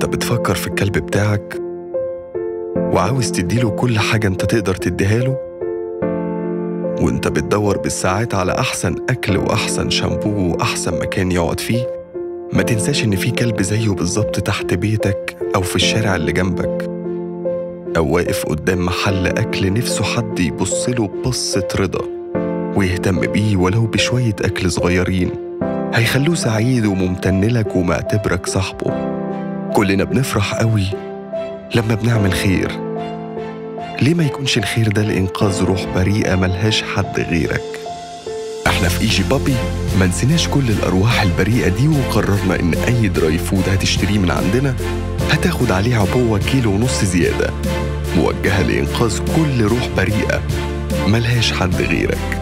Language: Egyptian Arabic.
وانت بتفكر في الكلب بتاعك وعاوز تديله كل حاجة انت تقدر تديها له وانت بتدور بالساعات على أحسن أكل وأحسن شامبو وأحسن مكان يقعد فيه ما تنساش إن في كلب زيه بالظبط تحت بيتك أو في الشارع اللي جنبك أو واقف قدام محل أكل نفسه حد يبصله ببصة رضا ويهتم بيه ولو بشوية أكل صغيرين هيخلوه سعيد وممتن لك ومعتبرك صاحبه كلنا بنفرح قوي لما بنعمل خير ليه ما يكونش الخير ده لإنقاذ روح بريئة ملهاش حد غيرك احنا في ايجي بابي ما نسيناش كل الأرواح البريئة دي وقررنا إن أي دراي فود هتشتريه من عندنا هتاخد عليه عبوة كيلو ونص زيادة موجهة لإنقاذ كل روح بريئة ملهاش حد غيرك